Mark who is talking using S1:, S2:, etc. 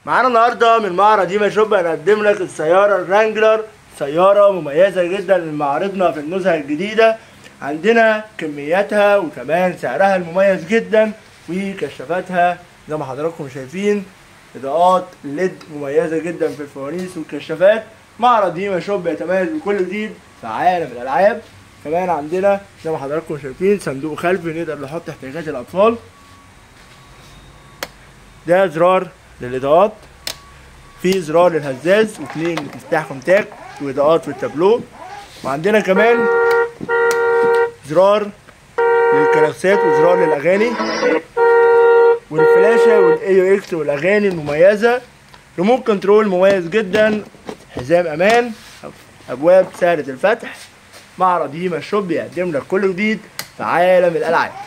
S1: معانا النهارده من معرض ديما شوب هنقدم لك السيارة الرانجلر سيارة مميزة جدا لمعارضنا في النزهة الجديدة عندنا كمياتها وكمان سعرها المميز جدا وكشافاتها زي ما حضراتكم شايفين اضاءات ليد مميزة جدا في الفوانيس والكشافات معرض ديما شوب يتميز بكل جديد في عالم الالعاب كمان عندنا زي ما حضراتكم شايفين صندوق خلفي نقدر نحط احتياجات الاطفال ده زرار للاضاءات في زرار للهزاز واثنين مفتاح كونتاكت واضاءات في التابلو وعندنا كمان زرار للكلاكسات وزرار للاغاني والفلاشه والاي او اكس والاغاني المميزه ريموت كنترول مميز جدا حزام امان ابواب سهله الفتح معرض هيما شوب بيقدم لك كل جديد في عالم الالعاب